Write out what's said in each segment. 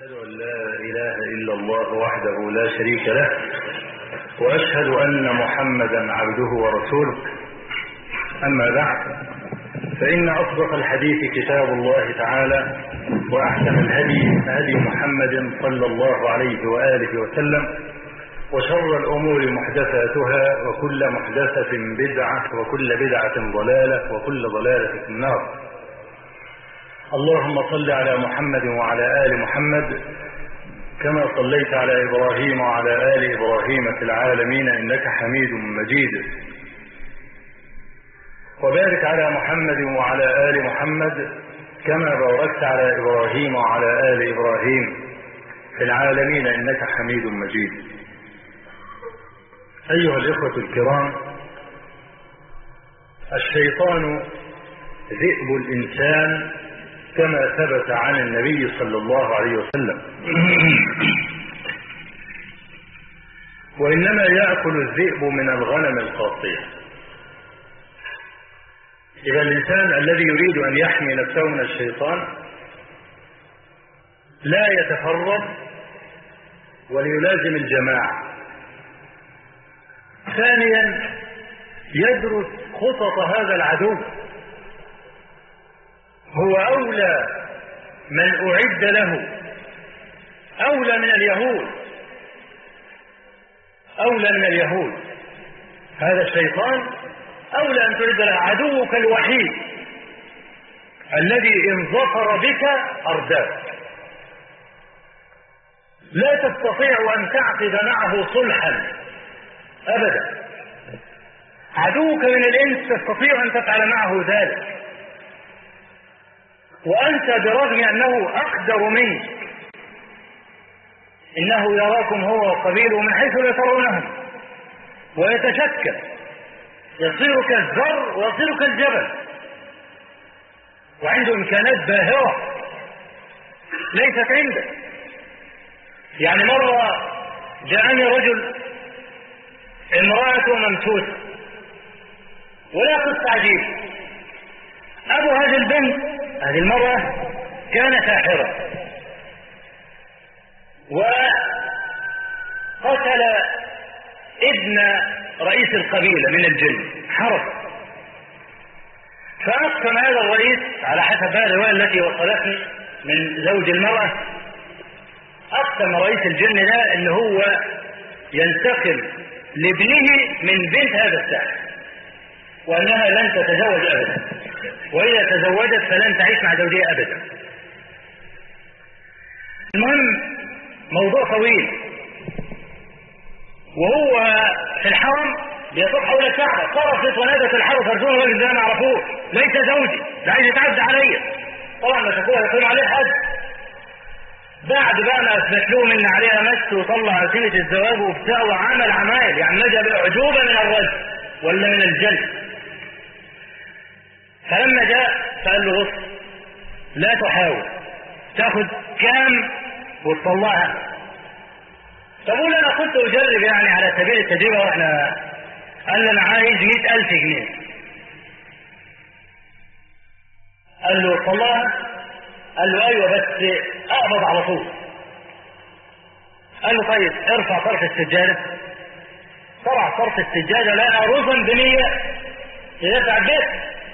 أشهد أن لا إله إلا الله وحده لا شريك له وأشهد أن محمدا عبده ورسوله أما بعد فإن أصدق الحديث كتاب الله تعالى وأحسن الهدي هدي محمد صلى الله عليه وآله وسلم وشر الأمور محدثاتها وكل محدثة بدعة وكل بدعة ضلالة وكل ضلالة في النار اللهم صل على محمد وعلى آل محمد كما صليت على إبراهيم وعلى آل إبراهيم في العالمين إنك حميد مجيد وبارك على محمد وعلى آل محمد كما باركت على إبراهيم وعلى آل إبراهيم في العالمين إنك حميد مجيد أيها الإخوة الكرام الشيطان ذئب الإنسان كما ثبت عن النبي صلى الله عليه وسلم وإنما يأكل الذئب من الغنم القاصية إذا الإنسان الذي يريد أن يحمي نفسه من الشيطان لا يتفرد وليلازم الجماعة ثانيا يدرس خطط هذا العدو هو أولى من أعد له أولى من اليهود أولى من اليهود هذا الشيطان أولى أن تعد له عدوك الوحيد الذي إن ظفر بك أرداك لا تستطيع أن تعقد معه صلحا أبدا عدوك من الإنس تستطيع أن تفعل معه ذلك وأنت برغم أنه أقدر منك إنه يراكم هو وقبيله من حيث لا ترونهم ويتشكل يصير كالذر ويصير كالجبل وعنده إمكانات باهرة ليست عنده يعني مرة جاءني رجل امرأته ممسوسة ولا قصة عجيبة أبو هذه البنت هذه المرأة كان ساحرا وقتل ابن رئيس القبيلة من الجن حرب فأقسم هذا الرئيس على حسب هذه الرواية التي وصلتني من زوج المرأة أقسم رئيس الجن ده أن هو ينتقم لابنه من بنت هذا الساحر وأنها لن تتزوج أبدا وإذا تزوجت فلن تعيش مع زوجها أبدا المهم موضوع طويل وهو في الحرم بيطوف حول الكعبة صرفت ونادت الحرم فرجون الراجل ده ما اعرفوش ليس زوجي ده عايز يتعدى عليا طبعا ما شافوها يقولوا عليه حد بعد بقى ما اثبت لهم ان عليها مس وطلع وسيله الزواج وبتاع وعمل عمايل يعني نجا باعجوبه من الرجل ولا من الجن فلما جاء فقال له بص لا تحاول تاخد كام وتطلعها تقول انا كنت اجرب يعني على سبيل التجربه واحنا قال لي انا عايز مئة الف جنيه قال له طلعها قال له ايوه بس اقبض على طول قال له طيب ارفع طرف السجاده طلع طرف السجاده لقى رزا بنيه يدفع البيت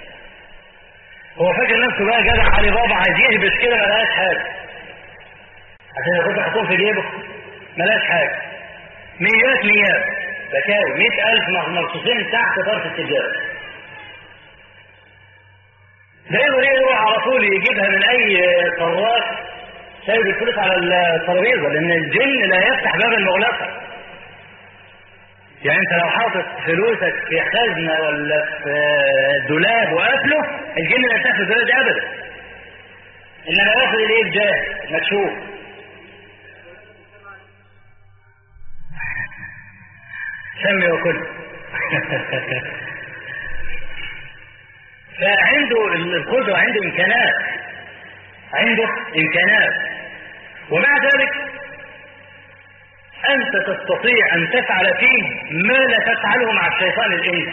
هو فاكر نفسه بقى جدع علي بابا عايز يهبط كده ما لقاش حاجه عشان ياخد يحطهم في جيبه ما لقاش حاجه ميات ميات بكاوي مئة ألف مرصوصين تحت طرف السجادة ده يقدر يروح على طول يجيبها من أي قراص سايب الفلوس على الترابيزة لأن الجن لا يفتح باب المغلقة يعني انت لو حاطط فلوسك في خزنة ولا في دولاب وقافله الجن لا يفتح الدولاب ده ابدا انما ياخد الايه الجاه مكشوف سمي وكل فعنده القدرة عنده امكانات عنده امكانات ومع ذلك أنت تستطيع أن تفعل فيه ما لا تفعله مع الشيطان الإنس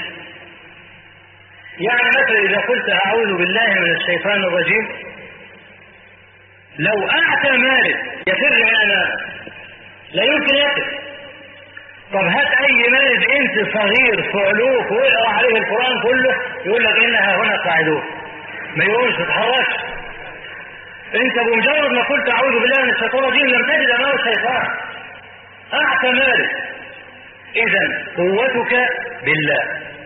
يعني مثلا إذا قلت أعوذ بالله من الشيطان الرجيم لو أعتى مارد يفر من امامك لا يمكن يقف طب هات اي ملك انت صغير صعلوك ويقرا عليه القران كله يقول لك انها هنا قاعدون ما يقومش ما تتحركش انت بمجرد ما قلت اعوذ بالله من الشيطان الرجيم لم تجد امامه الشيطان اعتى مالك اذا قوتك بالله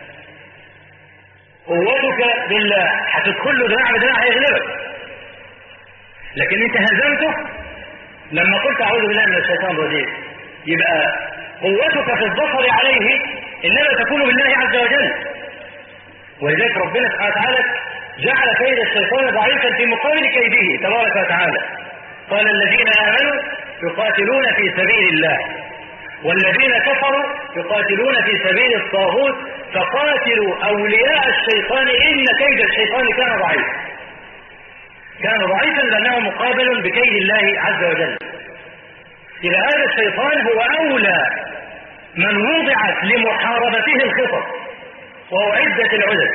قوتك بالله هتدخل له دراع بدراع هيغلبك لكن انت هزمته لما قلت اعوذ بالله من الشيطان الرجيم يبقى قوتك في الظفر عليه انما تكون بالله عز وجل ولذلك ربنا سبحانه وتعالى جعل كيد الشيطان ضعيفا في مقابل كيده تبارك وتعالى قال الذين امنوا يقاتلون في سبيل الله والذين كفروا يقاتلون في سبيل الطاغوت فقاتلوا اولياء الشيطان ان كيد الشيطان كان ضعيفا كان ضعيفا لانه مقابل بكيد الله عز وجل إذا هذا الشيطان هو أولى من وضعت لمحاربته الخطط وهو عدة العدد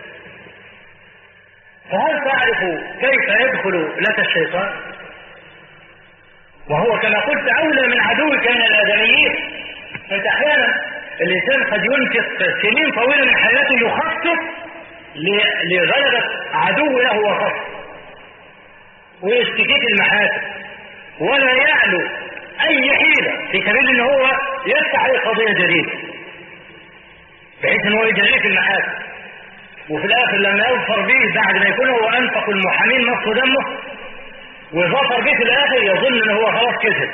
فهل تعرف كيف يدخل لك الشيطان وهو كما قلت أولى من عدوك من الآدميين أنت أحيانا الإنسان قد ينفق سنين طويلة من حياته يخطط لغلبة عدو له وخط ويشتكيك المحاسن ولا يعلو اي حيلة في سبيل ان هو يفتح عليه قضية جديدة بحيث ان هو يجريه في المحاكم وفي الاخر لما يظفر به بعد ما يكون هو انفق المحامين نصف دمه وظفر به في الاخر يظن ان هو خلاص كسب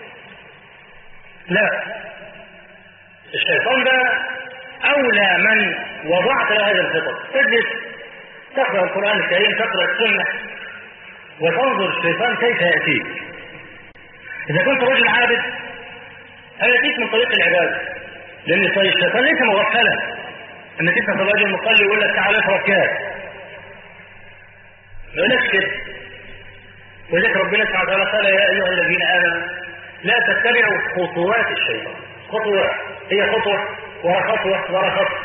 لا الشيطان ده اولى من وضعت له هذه الخطط تجلس تقرا القران الكريم تقرا السنه وتنظر الشيطان كيف ياتيك إذا كنت رجل عابد هيأتيك من طريق العبادة لأن الشيطان ليس مغفلا أنك أنت رجل مصلي يقول لك تعالى اشرب كاس ما يقولكش كده ولذلك ربنا سبحانه وتعالى قال يا أيها الذين آمنوا لا تتبعوا خطوات الشيطان خطوة هي خطوة ورا خطوة ورا خطوة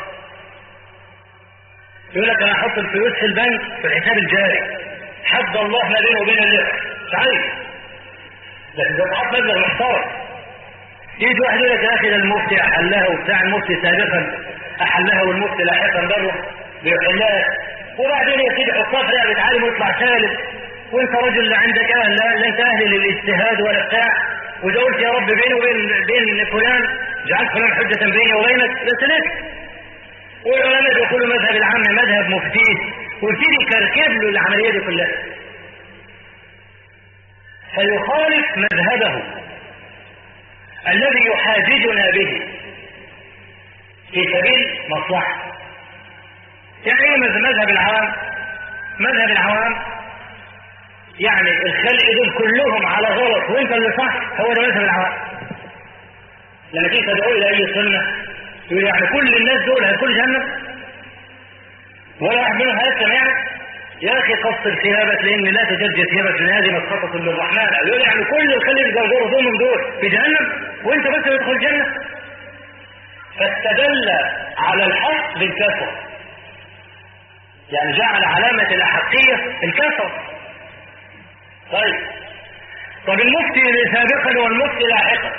يقول لك أنا أحط الفلوس في البنك في الحساب الجاري حد الله ما بينه وبين اللعب مش عايز لكن ده تعب مبلغ محترم يجي واحد يقول لك يا اخي ده المفتي احلها وبتاع المفتي سابقا احلها والمفتي لاحقا برضه بيحلها وبعدين يا سيدي حطها في لعبه عالم ويطلع سالم وانت رجل لا عندك اهل لا انت اهل للاجتهاد ولا بتاع واذا قلت يا رب بيني وبين بين فلان جعلت فلان حجه بيني وبينك ده سلك والعلماء بيقولوا مذهب العام مذهب مفتيه ويبتدي يكركب له العمليه دي كلها فيخالف مذهبه الذي يحاججنا به في سبيل مصلحة يعني ايه مذهب العوام مذهب العوام يعني الخلق دول كلهم على غلط وانت اللي صح هو ده مذهب العوام لما تيجي تدعو الى اي سنه يقول يعني كل الناس دول هيدخلوا جهنم ولا واحد منهم هيسلم يعني يا اخي قصر ثيابك لان لا تجد ثيابك من هذه مسخطه للرحمن يقول يعني كل الخلق الجرجور دول من دول في جهنم وانت بس تدخل الجنه فاستدل على الحق بالكثره يعني جعل علامه الاحقيه الكثره طيب طب المفتي سابقا والمفتي لاحقا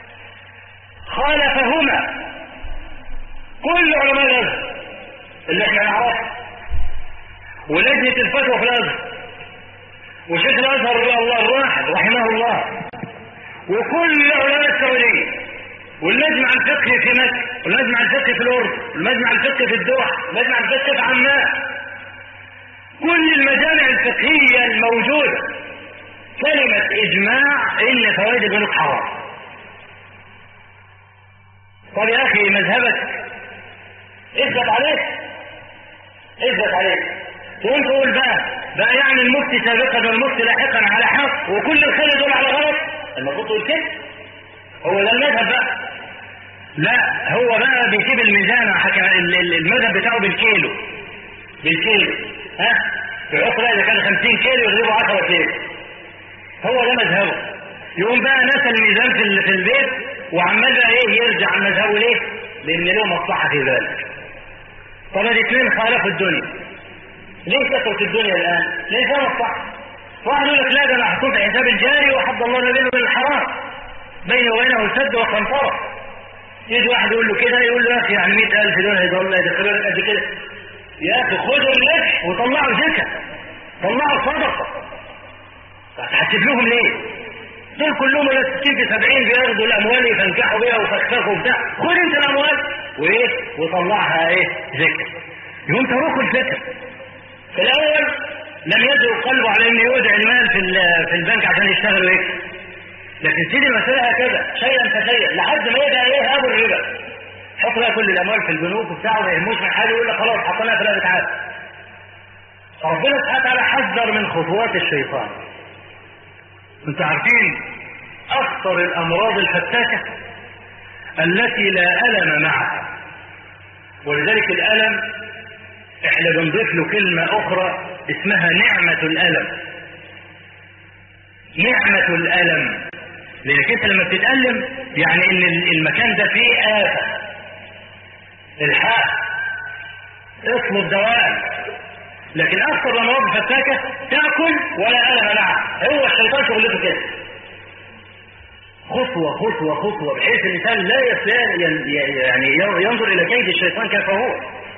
خالفهما كل علماء الازهر اللي احنا نعرفه ولجنة الفتوى في الازهر وشيخ الازهر الله الواحد رحمه الله وكل علماء السعودية والمجمع الفقهي في مكة والمجمع الفقهي في الأردن والمجمع الفقهي في الدوحة والمجمع الفقهي في عمان كل المجامع الفقهية الموجودة كلمة إجماع إن فوائد البنوك حرام طب يا أخي مذهبك اثبت عليك اثبت عليك تقوم تقول بقى بقى يعني المفتي سابقا والمفتي لاحقا على حق وكل الخير دول على غلط المفروض تقول كده هو ده المذهب بقى لا هو بقى بيسيب الميزان حكى المذهب بتاعه بالكيلو بالكيلو ها يحط بقى اذا كان 50 كيلو يغلبه 10 كيلو هو ده مذهبه يقوم بقى نسى الميزان في في البيت وعمال بقى ايه يرجع عن مذهبه ليه؟ لان له مصلحه في ذلك طب الاثنين خالفوا الدنيا ليه كثرة الدنيا الآن؟ ليه فيها مصلحة؟ واحد يقول لك لا ده انا هحطه في حساب الجاري وحد الله ما بينه بينه وبينه سد وقنطرة يجي واحد يقول له كده يقول له يا اخي يعني 100000 دول هيدخلوا يدخلوا قد كده يا اخي خدوا الربح وطلعوا زكاه طلعوا صدقه هتحسب لهم ليه؟ دول كلهم ولا 60 في 70 بياخدوا الاموال يفنكحوا بيها وفخفخوا وبتاع خد انت الاموال وايه وطلعها ايه زكاه يقوم تروحوا الفكر في الاول لم يدعو قلبه على انه يودع المال في في البنك عشان يشتغل ويكسب لكن سيدي المسألة هكذا شيئا فشيئا لحد ما يبقى ايه ابو الربا حط بقى كل الاموال في البنوك وبتاع ما يهموش من حاجه يقول لك خلاص حطيناها في لعبه عاد ربنا سبحانه وتعالى حذر من خطوات الشيطان انتوا عارفين اخطر الامراض الفتاكه التي لا الم معها ولذلك الالم احنا بنضيف له كلمه اخرى اسمها نعمه الالم نعمه الالم لانك انت لما بتتألم يعني ان المكان ده فيه آفة الحق اطلب دواء لكن اكثر الامراض الفتاكة تاكل ولا ألم معها هو الشيطان شغلته كده خطوة خطوة خطوة بحيث الإنسان لا يعني ينظر إلى كيد الشيطان كيف هو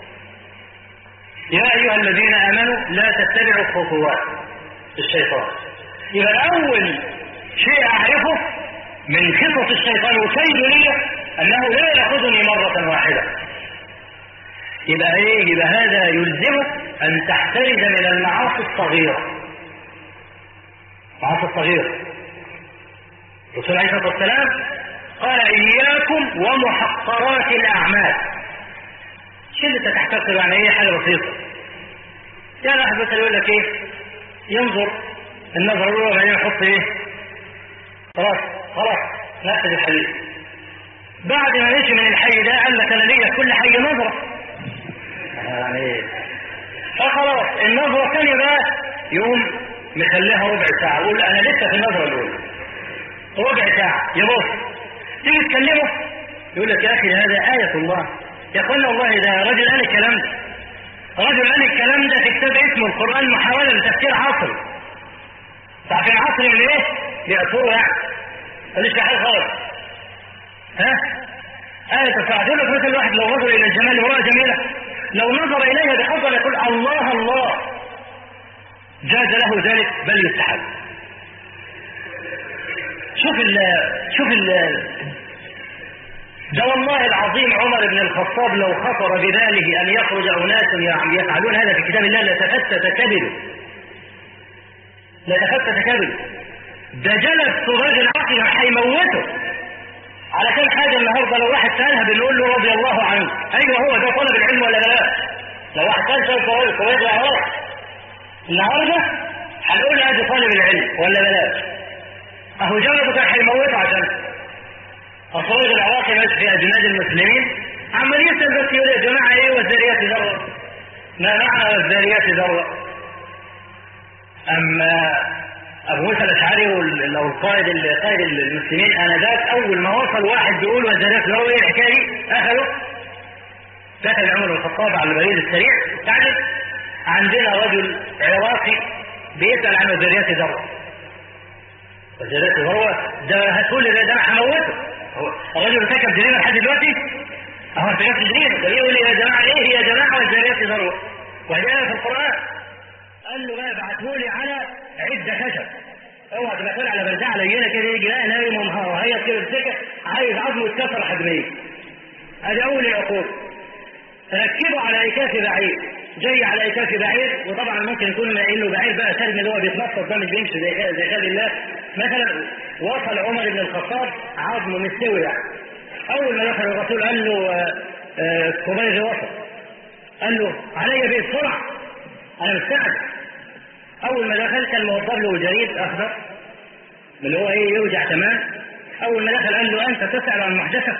يا أيها الذين آمنوا لا تتبعوا خطوات الشيطان يبقى أول شيء أعرفه من خطط الشيطان وكيد لي أنه لا يأخذني مرة واحدة يبقى إيه يبقى هذا يلزمك أن تحترز من المعاصي الصغيرة المعاصي الصغيرة الرسول عليه الصلاة والسلام قال إياكم ومحقرات الأعمال شو اللي تحتقر يعني إيه حاجة بسيطة يعني واحد مثلا يقول لك إيه ينظر النظر الأولى وبعدين يحط إيه خلاص خلاص نفذ الحديث بعد ما مشي من الحي ده قال لك انا ليا كل حي نظره يعني فخلاص النظره الثانيه بقى يقوم مخليها ربع ساعه يقول انا لسه في النظره الاولى ربع ساعه يبص تيجي تكلمه يقول لك يا اخي هذا ايه الله يا اخوانا والله ده رجل قال الكلام ده رجل قال الكلام ده في كتاب اسمه القران محاوله لتفسير عصري عارفين عصري من ايه؟ بيعصروا يعني ماليش حاجه خالص ها آية تقول لك مثل واحد لو نظر إلى الجمال امرأة جميلة لو نظر إليها بحضر يقول الله الله جاز له ذلك بل يستحب شوف ال شوف ال ده والله العظيم عمر بن الخطاب لو خطر بباله أن يخرج أناس يفعلون هذا في كتاب الله لتفتت كبده لتفتت كبده ده جلد سراج العقل هيموته على كل حاجة النهاردة لو واحد سألها بنقول له رضي الله عنه أيوه هو ده طلب العلم ولا لا لو واحد سأل سؤال سؤال سؤال العراق النهاردة هنقول له هذا طالب العلم ولا بلاش أهو جلده كان هيموته عشان الصراج العراقي ماشي في أجناد المسلمين عمال يسأل بس يقول يا جماعة إيه والذريات ذرة ما معنى والذريات ذرة أما أبو موسى الأشعري لو القائد قائد المسلمين آنذاك أول ما وصل واحد بيقول والذريات ذرة إيه الحكاية دي أخذوا دخل عمر بن الخطاب على البريد السريع تعجب عندنا رجل عراقي بيسأل عن الذريات ذرة الذريات ذرة ده هتقول ده أنا هموته الرجل ارتكب جريمة لحد دلوقتي أهو ارتكبت جريمة ده بيقول يا جماعة إيه يا جماعة والذريات ذرة وجاء في القرآن قال له بقى ابعته لي على عدة خشب اوعى تبقى طالع على برزعه لينه كده يجي لا نايم ومهار وهي كده بسكه عايز عظمه يتكسر حجميه ادي اول العقوبه ركبه على اكاف بعير جاي على اكاف بعير وطبعا ممكن يكون قايل له بعير بقى سلم اللي هو بيتنطط ده مش بيمشي زي زي خالد الله مثلا وصل عمر بن الخطاب عظمه مستوي يعني اول ما دخل الرسول قال له كوبايزي وصل قال له علي بيه بسرعه انا مستعجل اول ما دخل كان موظف له جريد اخضر اللي هو ايه يوجع تمام اول ما دخل قال له انت تسال عن محدثك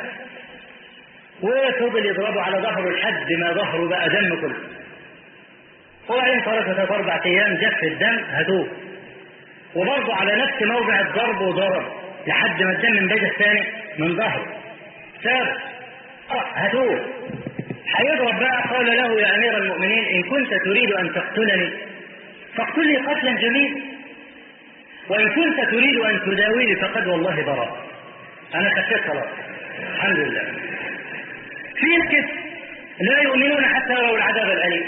وفضل يضربه على ظهره لحد ما ظهره بقى دم كله وبعدين ثلاثة أربع أيام جف الدم هدوه وبرضه على نفس موضع الضرب وضرب لحد ما الدم من بيت الثاني من ظهره ساب اه هدوه هيضرب بقى قال له يا أمير المؤمنين إن كنت تريد أن تقتلني فاقتلني قتلا جميلا وإن كنت تريد أن تداويني فقد والله برأ انا خفيت خلاص الحمد لله في ناس لا يؤمنون حتى لو العذاب الاليم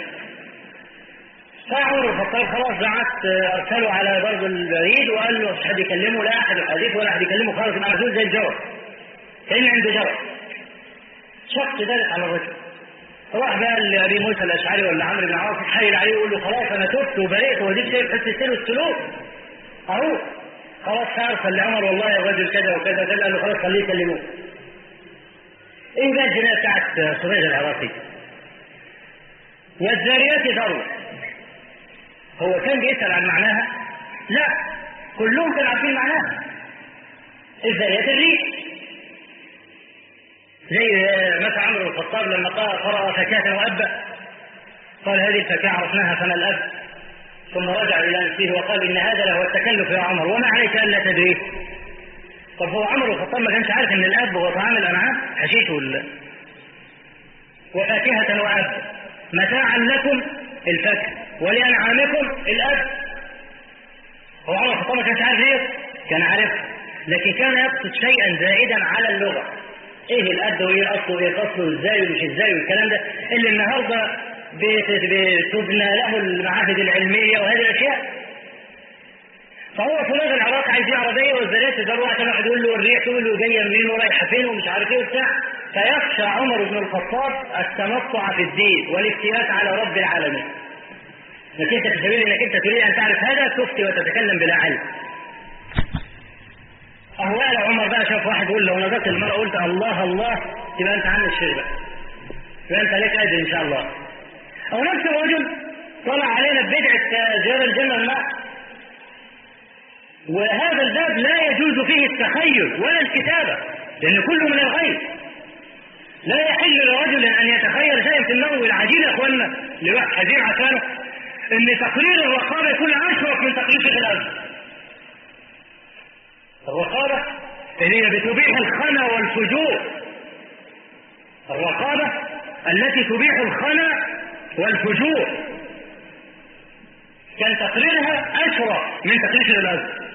فعمر الخطاب خلاص بعت ارسله على برض البريد وقال له مش حد يكلمه لا احد يحدثه ولا احد يكلمه خالص معزول زي الجرس كان عنده جرس شق ذلك على الرجل راح بقى لابي موسى الاشعري ولا عمرو بن عاص يتحايل عليه ويقول له خلاص انا تبت وبرئت وديك شايف حس السلو السلوك اهو خلاص فارسل لعمر والله الرجل كذا وكذا كذا قال له خلاص خليه يكلموه ايه بقى الجنايه بتاعت صبيغ العراقي والذاريات ذروه هو كان بيسال عن معناها لا كلهم كانوا عارفين معناها الذاريات الريح زي مثل عمرو بن الخطاب لما قرأ فكاة وأبا قال هذه الفكاة عرفناها فما الأب ثم رجع إلى نفسه وقال إن هذا لهو التكلف يا عمر وما عليك ألا تدريه طب هو عمرو بن الخطاب ما كانش عارف إن الأب هو طعام الأنعام حشيش ولا وفاكهة وأب متاعا لكم الفاكهة ولأنعامكم الأب هو عمر بن الخطاب ما كانش عارف ايه كان عارف لكن كان يقصد شيئا زائدا على اللغة ايه الأب وايه اصله وايه فصله ازاي ومش ازاي والكلام ده اللي النهارده بتبنى له المعاهد العلمية وهذه الأشياء فهو فلان العراق عايز يعرف ايه والذريات تدور عشان واحد يقول له الريح تقول له جايه منين ورايحه فين ومش عارف ايه وبتاع فيخشى عمر بن الخطاب التنطع في الدين والافتئات على رب العالمين. انك انت في سبيل انك انت تريد ان تعرف هذا تفتي وتتكلم بلا علم. أهوال عمر بقى شاف واحد يقول لو نظرت المرأة قلت الله الله يبقى أنت عن الشيء بقى. يبقى أنت لك أجر إن شاء الله. أو نفس الرجل طلع علينا بدعة زيارة الجنة الماء وهذا الباب لا يجوز فيه التخيل ولا الكتابة لأن كله من الغيب لا يحل لرجل أن يتخيل شيئا في النوم العجيب يا أخوانا لواحد حزين عشانه أن تقرير الرقابة يكون أشرف من تقرير شيخ الأرض الرقابة اللي هي بتبيح الخنا والفجور الرقابة التي تبيح الخنا والفجور كان تقريرها أشرف من تقرير شيخ الأرض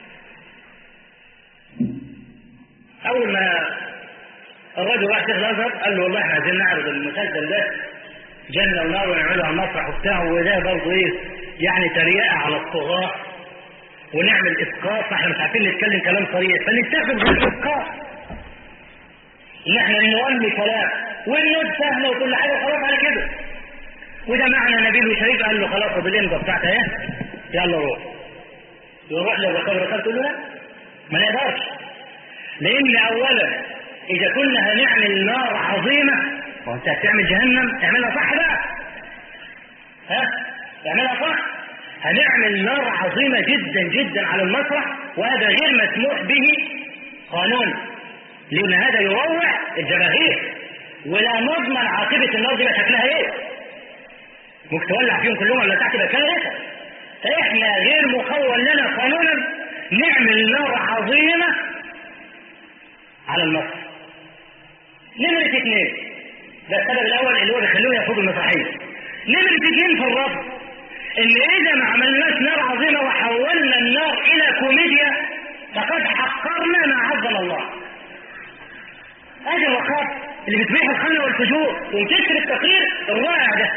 أول ما الرجل راح شيخ الأزهر قال له والله احنا عايزين نعرض المسلسل ده جنة ونار ونعمله على المسرح وبتاع وده برضه إيه يعني تريقة على الطغاة ونعمل إسقاط فاحنا مش عارفين نتكلم كلام صريح فنستخدم غير الإسقاط إن احنا نولي كلام والنود سهلة وكل حاجة وخلاص على كده وده معنى نبيل وشريف قال له خلاص بالإمضة بتاعتها إيه يلا روح يروح للرقابة الرقابة تقول له لا ما نقدرش لأن أولا إذا كنا هنعمل نار عظيمة وأنت هتعمل جهنم اعملها صح بقى ها اعملها صح هنعمل نار عظيمة جدا جدا على المسرح وهذا غير مسموح به قانون لأن هذا يروع الجماهير ولا نضمن عاقبة النار دي شكلها ايه ممكن تولع فيهم كلهم ولا تحت يبقى كارثة فاحنا غير مخول لنا قانونا نعمل نار عظيمة على المسرح نمرة اثنين ده السبب الاول اللي هو بيخلوه ياخدوا المسرحية نمرة اثنين في الرفض ان اذا ما عملناش نار عظيمة وحولنا النار الى كوميديا فقد حقرنا ما عظم الله ادي الرقاب اللي بتبيح الخل والفجور وتكسر التقرير الرائع ده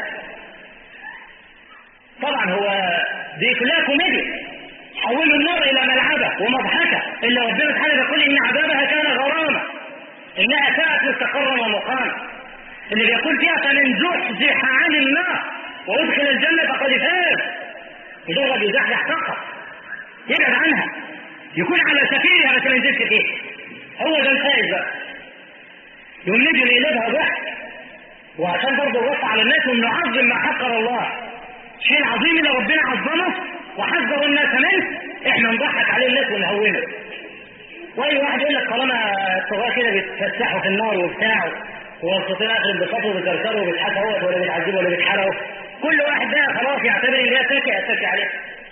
طبعا هو دي كلها كوميديا حولوا النار الى ملعبة ومضحكة الا ربنا تعالى يقول ان عذابها كان غرامة انها ساءت مستقرا ومقاما اللي بيقول فيها فمن زحزح عن النار وادخل الجنة فقد فاز مجرد يزحزح فقط يبعد عنها يكون على سفيرها بس ما ينزلش فيه هو ده الفائز بقى يقوم نجي نقلبها ضحك وعشان برضه الرفع على الناس ونعظم ما حقر الله شيء عظيم اللي ربنا عظمه وحذر الناس منه احنا نضحك عليه الناس ونهونه واي واحد يقول لك طالما الطغاة كده بيتفسحوا في النار وبتاع ووسطين اخر انبساطوا وبيكركروا وبيتحكوا ولا بيتعذبوا ولا بيتحرقوا كل واحد ده خلاص يعتبر ان ده ساكي اتاكي عليه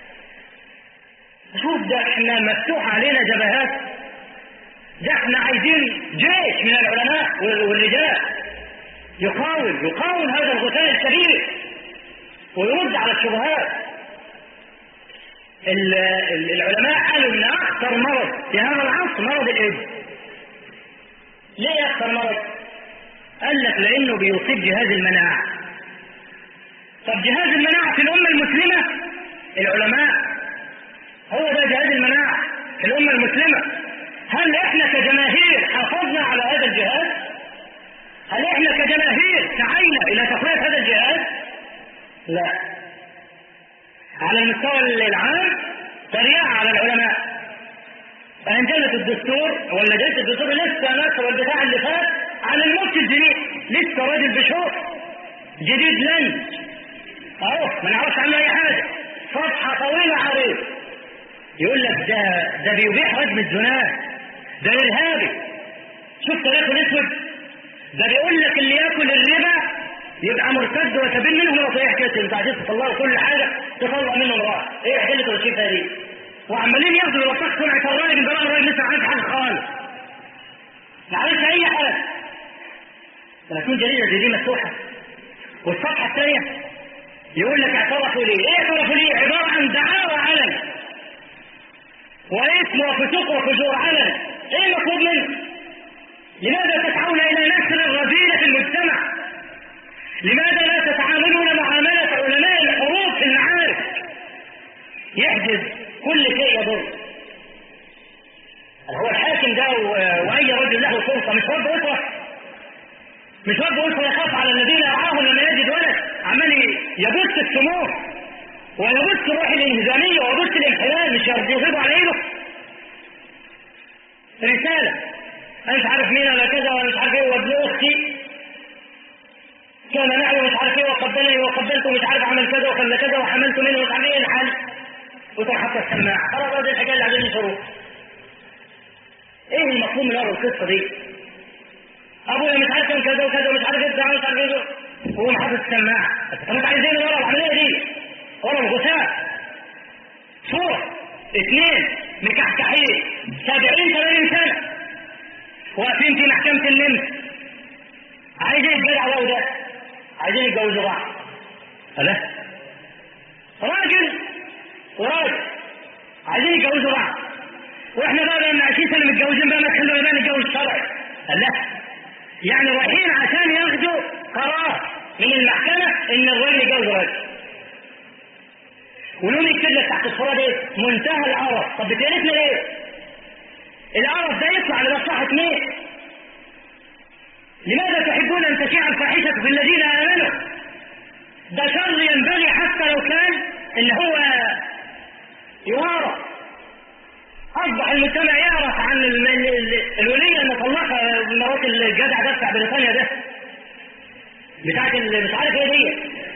شوف ده احنا مفتوح علينا جبهات ده احنا عايزين جيش من العلماء والرجال يقاوم يقاوم هذا الغثاء الكبير ويرد على الشبهات العلماء قالوا ان اخطر مرض في هذا العصر مرض الايدز ليه أكثر مرض؟ قال لك لأنه بيصيب جهاز المناعة طب جهاز المناعة في الأمة المسلمة العلماء هو ده جهاز المناعة في الأمة المسلمة هل احنا كجماهير حافظنا على هذا الجهاز؟ هل احنا كجماهير سعينا إلى تقوية هذا الجهاز؟ لا على المستوى العام تريقة على العلماء فأنجلت الدستور ولا جلسة الدستور لسه نشر الدفاع اللي فات عن المفتي الجديد لسه راجل بشوف جديد لن اهو ما نعرفش عنه اي حاجه صفحه طويله عريضه يقول لك ده ده بيبيح رجم الزناد ده ارهابي شوف تاريخه الاسود ده بيقول لك اللي ياكل الربا يبقى مرتد وسبيل منهم وصيح كده انت عايزين تطلعوا كل حاجه تطلع منه امراه ايه حكايه الرشيفه دي وعمالين ياخدوا يوثقوا سمعه الراجل ده الراجل لسه عارف حاجه خالص ما عملش اي حاجه لما تكون جريده زي دي مفتوحه والصفحه الثانيه يقول لك اعترفوا ليه ايه اعترفوا ليه عباره عن دعاوى علن واثم وفسوق وفجور علن ايه المطلوب منه لماذا تسعون الى نشر الرذيله في المجتمع لماذا لا تتعاملون معامله علماء الحروب في المعارف يحجز كل شيء يضر هو الحاكم ده واي رجل له سلطه مش رب اسره مش رب اسره يخاف على الذين يرعاهم لما يجد ولد عمال يبث السموم ويبث الروح الانهزاميه ويبث الانحلال مش يغيبوا على ايده رساله انا مش عارف مين ولا كذا ولا مش عارف ايه وابن اختي كان معي مش عارف ايه وقبلني وقبلت ومش عارف عمل كذا وخلى كذا وحملت منه ومش عارف ايه الحال وتروح حتى السماعه خلاص دي الحكايه اللي عايزين يشوفوها ايه المفهوم من ورا القصه دي؟ ابويا مش عارف كان كذا وكذا ومش عارف ايه مش عارف ايه وهو حاطط السماعه طب انت عايزين ورا العمليه دي ورا الغثاء صوره اثنين مكحكحين سبعين ثمانين سنه واقفين في محكمه النمس عايزين الجدع ده وده عايزين يتجوزوا بعض لا راجل وراجل عايزين يتجوزوا بعض واحنا بقى بقى 20 سنه متجوزين بقى ما تخلونا بقى نتجوز شرعي لا يعني رايحين عشان ياخدوا قرار من المحكمه ان الراجل يتجوز راجل ولون يكتب لك تحت الصوره دي منتهى القرف طب بتقرفنا ليه؟ القرف ده يطلع لمصلحه مين؟ لماذا تحبون ان تشيع الفاحشه في الذين امنوا؟ ده شر ينبغي حتى لو كان ان هو يوارى اصبح المجتمع يعرف عن الوليه المطلقه مرات الجدع ده بتاع بريطانيا ده بتاعت مش عارف ايه دي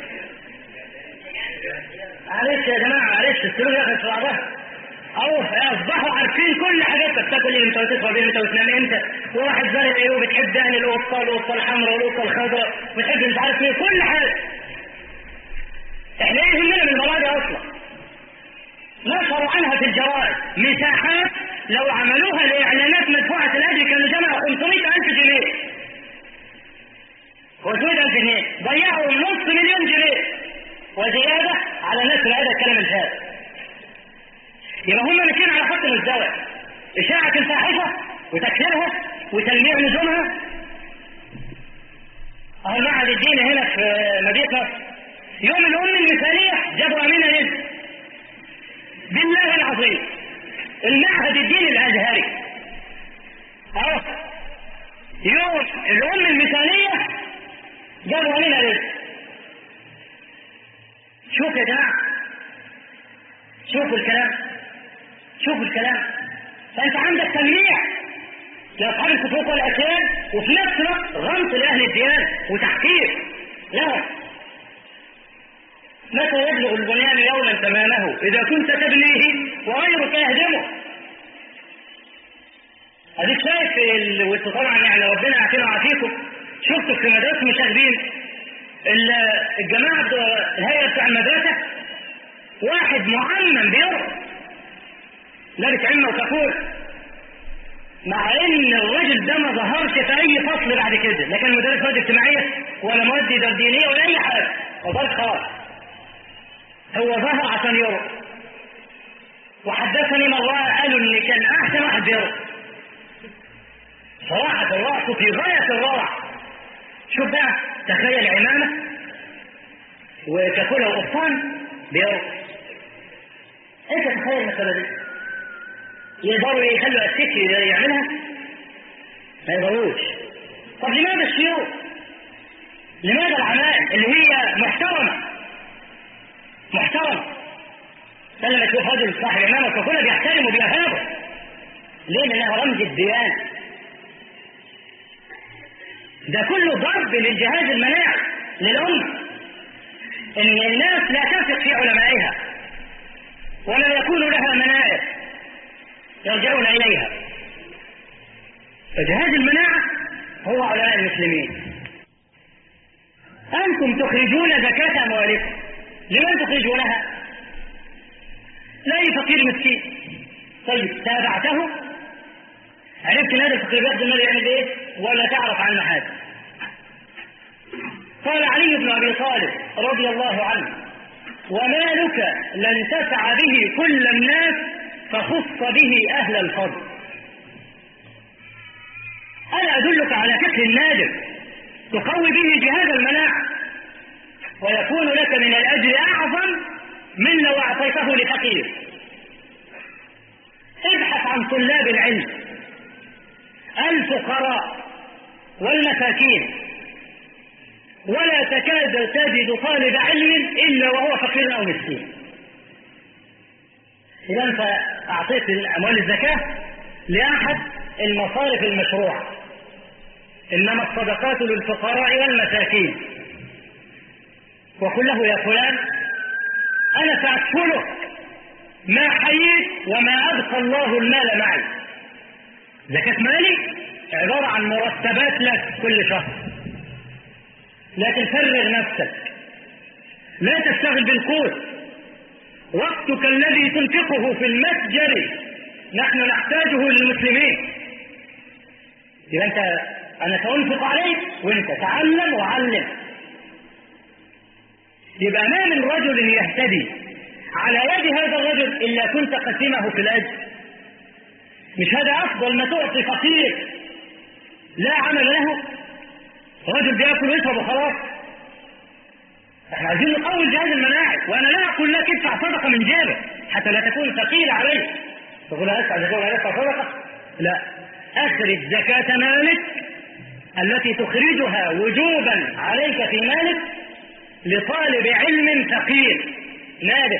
معلش يا جماعه معلش السلوك دخل في بعضها او اصبحوا عارفين كل حاجاتك بتاكل امتى وتشرب امتى وتنام امتى وواحد زارع ايه وبتحب دهن القطه القطه الحمراء والقطه الخضراء بتحب مش عارف ايه كل حاجه احنا ايه يهمنا من المواضيع اصلا نشروا عنها في الجرائد مساحات لو عملوها لاعلانات مدفوعه الاجر كانوا جمعوا 500000 جنيه 500000 جنيه ضيعوا نص مليون جنيه وزياده على نشر هذا الكلام الفارغ يبقى هم ماشيين على خط مزدوج اشاعه الفاحشه وتكسيرها وتلميع نجومها اهو المعهد الديني هنا في مدينه مصر يوم الام المثاليه جابوا امينه رزق بالله العظيم المعهد الديني الازهري اهو يوم الام المثاليه جابوا امينه رزق شوف يا جماعه شوفوا الكلام شوفوا الكلام فانت عندك تمييع لاصحاب الكفوف والاسياد وفي نفس الوقت غمط لاهل الديانه وتحقير لا متى يبلغ البنيان يوما تمامه اذا كنت تبنيه وغيرك يهدمه اديك شايف ال... وانت طبعا يعني ربنا يعافينا ويعافيكم شفتوا في مدارس المشاغبين الجماعه الهيئه بتاع المدرسه واحد معمم بيرقص لابس عمه وكافور مع ان الراجل ده ما ظهرش في اي فصل بعد كده لا كان مدرس مواد اجتماعيه ولا مواد دينيه ولا اي حاجه وظهر خالص هو ظهر عشان يرقص وحدثني مرة قالوا ان كان احسن واحد بيرقص صراحة الرأس في غاية الروعة شوف بقى تخيل عمامة وكفولة وقفطان بيرقص انت تخيل المسألة دي يقدروا يخلوا السكي يعملها ما يقدروش طب لماذا الشيوخ لماذا العمائم اللي هي محترمة محترمة لما تشوف رجل صاحب امامك فكله بيحترمه بيهابه ليه لانها رمز الديانة ده كله ضرب للجهاز المناعي للأمة إن الناس لا تثق في علمائها ولا يكون لها منائب يرجعون إليها فجهاز المناعة هو علماء المسلمين أنتم تخرجون زكاة أموالكم لمن تخرجونها؟ لا فقير مسكين طيب تابعته عرفت ان هذا الفقير بياخد المال يعمل ايه ولا تعرف عنه حاجه قال علي بن ابي طالب رضي الله عنه ومالك لن تسع به كل الناس فخص به اهل الفضل انا ادلك على فكر نادر تقوي به جهاز المناعه ويكون لك من الاجر اعظم من لو اعطيته لفقير ابحث عن طلاب العلم الفقراء والمساكين ولا تكاد تجد طالب علم إلا وهو فقير أو مسكين إذا أنت أعطيت أموال الزكاة لأحد المصارف المشروعة إنما الصدقات للفقراء والمساكين وقل له يا فلان أنا سأكفلك ما حييت وما أبقى الله المال معي زكاة مالي عبارة عن مرتبات لك كل شهر لكن فرغ نفسك لا تشتغل بالقوت وقتك الذي تنفقه في المتجر نحن نحتاجه للمسلمين إذا أنت أنا سأنفق عليك وأنت تعلم وعلم يبقى ما من رجل يهتدي على يد هذا الرجل إلا كنت قسمه في الأجر مش هذا أفضل ما تعطي فقير لا عمل له رجل بياكل ويشرب وخلاص احنا عايزين نقوي الجهاز المناعي وانا لا اقول لك ادفع صدقه من جيبك حتى لا تكون ثقيله عليك تقول ادفع زكاه ادفع صدقه لا اخرج زكاه مالك التي تخرجها وجوبا عليك في مالك لطالب علم فقير نادر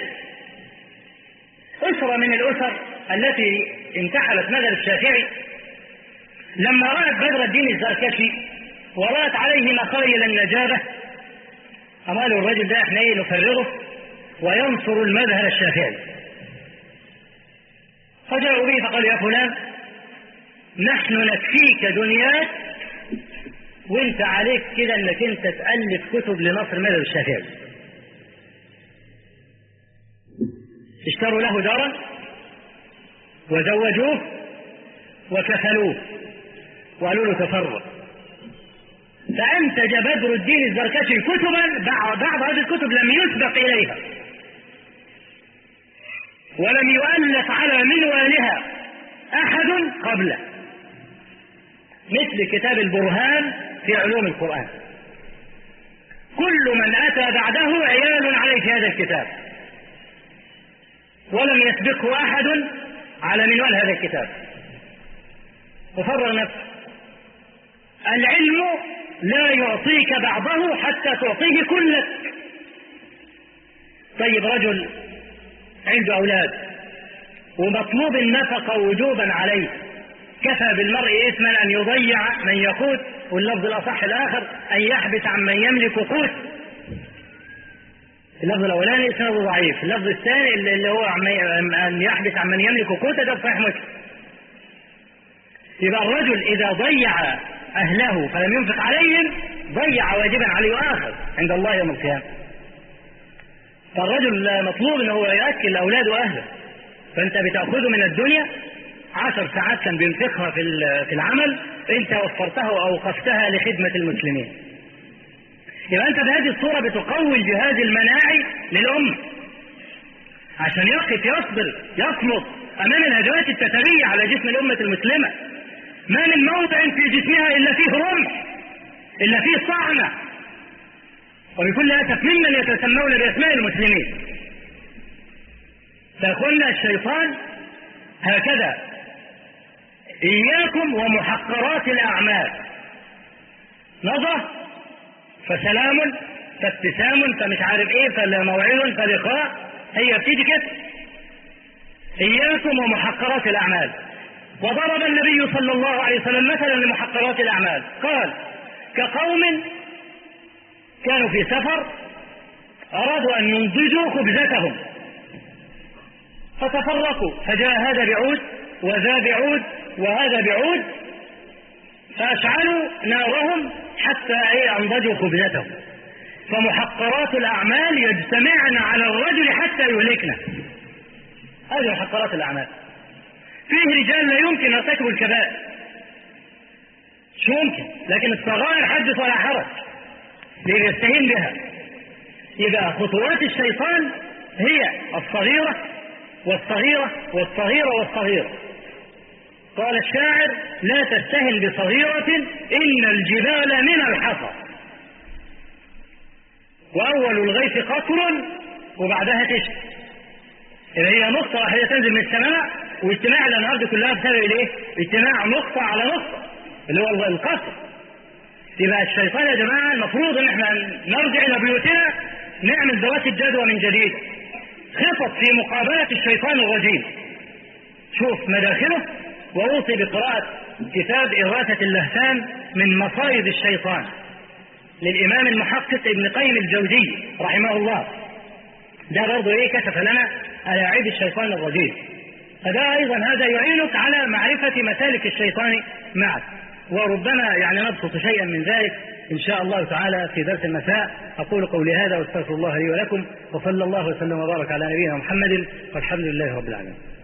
أسرة من الأسر التي انتحلت مذهب الشافعي لما رأت بدر الدين الزركشي ورأت عليه مخايل النجابة قالوا الرجل ده احنا ايه نفرغه وينصر المذهب الشافعي فجاءوا به فقالوا يا فلان نحن نكفيك دنياك وانت عليك كده انك انت تألف كتب لنصر المذهب الشافعي اشتروا له دارا وزوجوه وكفلوه وقالوا له تفرغ فأنتج بدر الدين الزركشي كتبا بعض هذه الكتب لم يسبق إليها ولم يؤلف على منوالها أحد قبله مثل كتاب البرهان في علوم القرآن كل من أتى بعده عيال عليه في هذا الكتاب ولم يسبقه أحد على منوال هذا الكتاب وفرغ نفسه العلم لا يعطيك بعضه حتى تعطيه كلك طيب رجل عنده أولاد ومطلوب النفقة وجوبا عليه كفى بالمرء إثما أن يضيع من يقوت واللفظ الأصح الآخر أن يحبس عن من يملك قوت اللفظ الأولاني إسناده ضعيف اللفظ الثاني اللي هو أن يحبس عن من يملك قوت ده صحيح مسلم يبقى الرجل إذا ضيع أهله فلم ينفق عليهم ضيع واجبا عليه يؤاخذ عند الله يوم القيامة فالرجل مطلوب ان هو يأكل أولاده وأهله فأنت بتأخذه من الدنيا عشر ساعات كان بينفقها في في العمل أنت وفرتها وأوقفتها لخدمة المسلمين يبقى أنت بهذه الصورة بتقوي الجهاز المناعي للأمة عشان يقف يصبر يصمد أمام الهجمات التترية على جسم الأمة المسلمة ما من موضع في جسمها إلا فيه رمح إلا فيه صعنة وبكل أسف ممن يتسمون بأسماء المسلمين فأخوانا الشيطان هكذا إياكم ومحقرات الأعمال نظرة فسلام فابتسام فمش عارف ايه فموعد فلقاء هي بتيجي كده إياكم ومحقرات الأعمال وضرب النبي صلى الله عليه وسلم مثلا لمحقرات الأعمال قال كقوم كانوا في سفر أرادوا أن ينضجوا خبزتهم فتفرقوا فجاء هذا بعود وذا بعود وهذا بعود فأشعلوا نارهم حتى أنضجوا خبزتهم فمحقرات الأعمال يجتمعن على الرجل حتى يهلكنا هذه محقرات الأعمال فيه رجال لا يمكن يرتكبوا الكبائر مش ممكن لكن الصغائر حدث ولا حرج ليستهين بها يبقى خطوات الشيطان هي الصغيرة والصغيرة والصغيرة والصغيرة قال الشاعر لا تستهن بصغيرة إن الجبال من الحصى وأول الغيث قطر وبعدها تشت إذا هي نقطة واحدة تنزل من السماء واجتماع الأنهار دي كلها بسبب الإيه؟ اجتماع نقطة على نقطة اللي هو القصر يبقى الشيطان يا جماعة المفروض إن احنا نرجع إلى بيوتنا نعمل دراسة جدوى من جديد خطط في مقابلة الشيطان الرجيم شوف مداخله وأوصي بقراءة كتاب إغاثة اللهفان من مصايد الشيطان للإمام المحقق ابن قيم الجوزي رحمه الله ده برضه إيه كشف لنا ألاعيب الشيطان الرجيم فده أيضا هذا يعينك على معرفة مسالك الشيطان معك وربما يعني نبسط شيئا من ذلك إن شاء الله تعالى في درس المساء أقول قولي هذا واستغفر الله لي ولكم وصلى الله وسلم وبارك على نبينا محمد والحمد لله رب العالمين